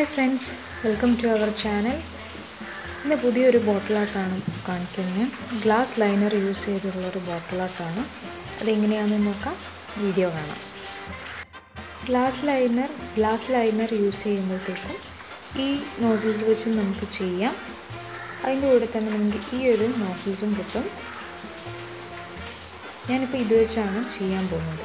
hi friends welcome to our channel ഇന്ന് പുതിയൊരു ബോട്ടിലാട്ടാണ് കാണിക്കുന്നത് ഗ്ലാസ് ലൈനർ യൂസ് ചെയ്തിട്ടുള്ള ഒരു ബോട്ടിലാട്ടാണ് അതെങ്ങനെയാണെന്ന് നോക്കാം വീഡിയോ കാണാം glass liner glass liner use ചെയ്യുമ്പോഴത്തേക്കും ഈ നോസിൽസ് വെച്ചും നമുക്ക് ചെയ്യാം അതിൻ്റെ കൂടെ തന്നെ നമുക്ക് ഈ ഒരു നോസിൽസും കിട്ടും ഞാനിപ്പോൾ ഇത് വെച്ചാണ് ചെയ്യാൻ പോകുന്നത്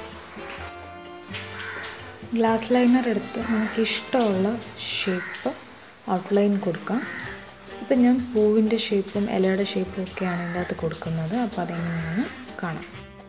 ഗ്ലാസ് ലൈനർ എടുത്ത് നമുക്ക് ഇഷ്ടമുള്ള ഷേപ്പ് ഔട്ട്ലൈൻ കൊടുക്കാം ഇപ്പം ഞാൻ പൂവിൻ്റെ ഷേപ്പും ഇലയുടെ ഷേപ്പും ഒക്കെയാണ് ഇതിൻ്റെ അകത്ത് കൊടുക്കുന്നത് അപ്പോൾ അതെങ്ങനെയാണ് കാണാം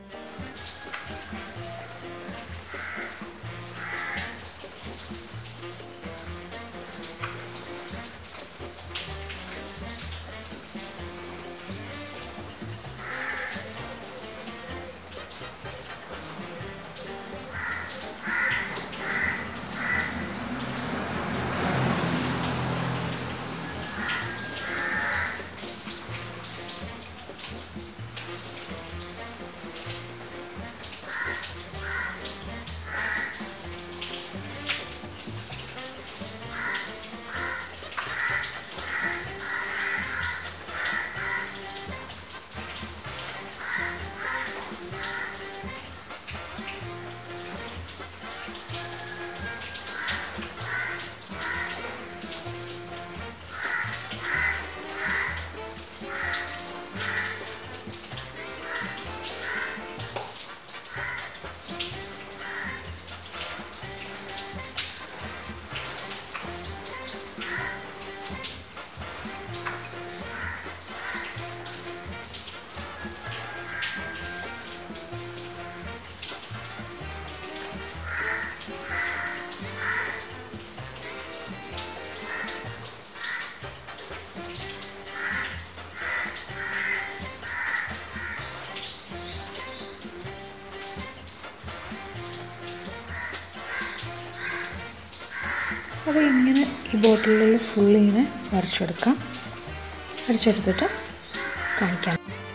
അപ്പോൾ ഇങ്ങനെ ഈ ബോട്ടിലിൽ ഫുൾ ഇങ്ങനെ വരച്ചെടുക്കാം വരച്ചെടുത്തിട്ട് കാണിക്കാം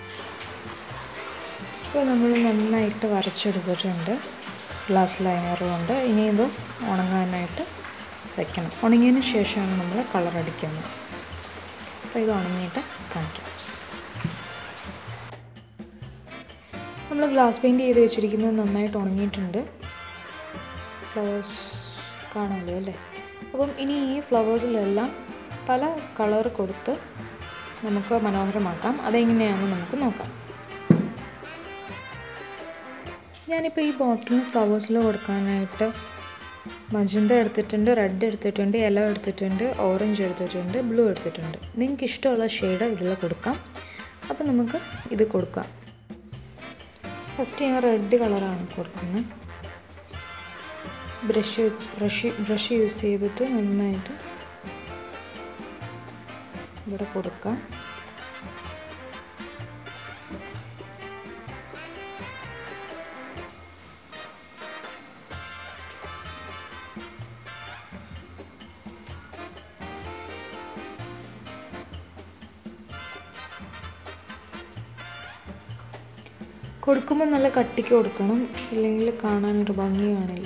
അപ്പോൾ നമ്മൾ നന്നായിട്ട് വരച്ചെടുത്തിട്ടുണ്ട് ഗ്ലാസ് ലൈനർ കൊണ്ട് ഇനി ഇത് ഉണങ്ങാനായിട്ട് വെക്കണം ഉണങ്ങിയതിന് ശേഷമാണ് നമ്മൾ കളർ അടിക്കുന്നത് അപ്പോൾ ഇത് ഉണങ്ങിയിട്ട് കാണിക്കാം നമ്മൾ ഗ്ലാസ് പെയിൻറ്റ് ചെയ്ത് വെച്ചിരിക്കുന്നത് നന്നായിട്ട് ഉണങ്ങിയിട്ടുണ്ട് ഫ്ലവേഴ്സ് കാണാമല്ലോ അല്ലേ അപ്പം ഇനി ഈ ഫ്ലവേഴ്സിലെല്ലാം പല കളർ കൊടുത്ത് നമുക്ക് മനോഹരമാക്കാം അതെങ്ങനെയാണെന്ന് നമുക്ക് നോക്കാം ഞാനിപ്പോൾ ഈ ബോട്ടിലിന് ഫ്ലവേഴ്സിൽ കൊടുക്കാനായിട്ട് മജന്ത എടുത്തിട്ടുണ്ട് റെഡ് എടുത്തിട്ടുണ്ട് യെല്ലോ എടുത്തിട്ടുണ്ട് ഓറഞ്ച് എടുത്തിട്ടുണ്ട് ബ്ലൂ എടുത്തിട്ടുണ്ട് നിങ്ങൾക്ക് ഇഷ്ടമുള്ള ഷെയ്ഡ് ഇതിൽ കൊടുക്കാം അപ്പോൾ നമുക്ക് ഇത് കൊടുക്കാം ഫസ്റ്റ് ഞാൻ റെഡ് കളറാണ് കൊടുക്കുന്നത് ബ്രഷ് വെച്ച് ബ്രഷ് ബ്രഷ് യൂസ് ചെയ്തിട്ട് നന്നായിട്ട് ഇവിടെ കൊടുക്കാം കൊടുക്കുമ്പോൾ നല്ല കട്ടിക്ക് കൊടുക്കണം ഇല്ലെങ്കിൽ കാണാനൊരു ഭംഗി കാണില്ല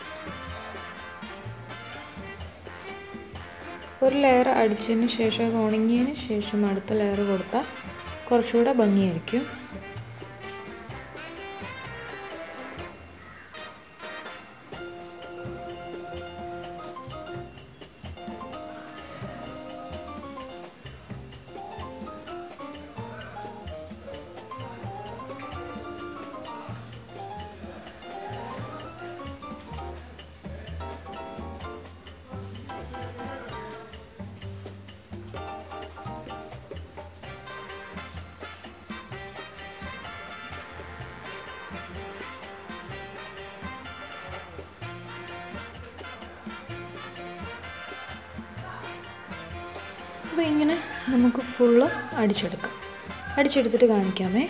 ഒരു ലെയർ അടിച്ചതിന് ശേഷം അത് ഉണങ്ങിയതിന് ശേഷം അടുത്ത ലെയർ കൊടുത്താൽ കുറച്ചുകൂടെ ഭംഗിയായിരിക്കും അപ്പോൾ ഇങ്ങനെ നമുക്ക് ഫുള്ള് അടിച്ചെടുക്കാം അടിച്ചെടുത്തിട്ട് കാണിക്കാമേ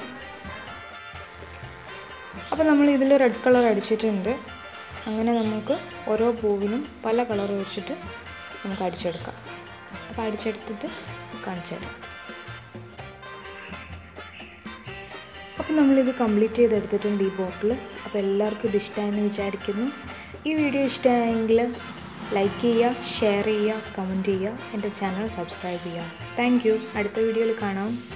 അപ്പോൾ നമ്മൾ ഇതിൽ റെഡ് കളർ അടിച്ചിട്ടുണ്ട് അങ്ങനെ നമുക്ക് ഓരോ പൂവിനും പല കളർ വെച്ചിട്ട് നമുക്ക് അടിച്ചെടുക്കാം അപ്പോൾ അടിച്ചെടുത്തിട്ട് കാണിച്ചു തരാം അപ്പോൾ നമ്മളിത് കംപ്ലീറ്റ് ചെയ്തെടുത്തിട്ടുണ്ട് ഈ ബോട്ടിൽ അപ്പോൾ എല്ലാവർക്കും ഇത് ഇഷ്ടമായെന്ന് വിചാരിക്കുന്നു ഈ വീഡിയോ ഇഷ്ടമായെങ്കിൽ ലൈക്ക് ചെയ്യുക ഷെയർ ചെയ്യുക കമൻറ്റ് ചെയ്യുക എൻ്റെ ചാനൽ സബ്സ്ക്രൈബ് ചെയ്യുക താങ്ക് യു അടുത്ത വീഡിയോയിൽ കാണാം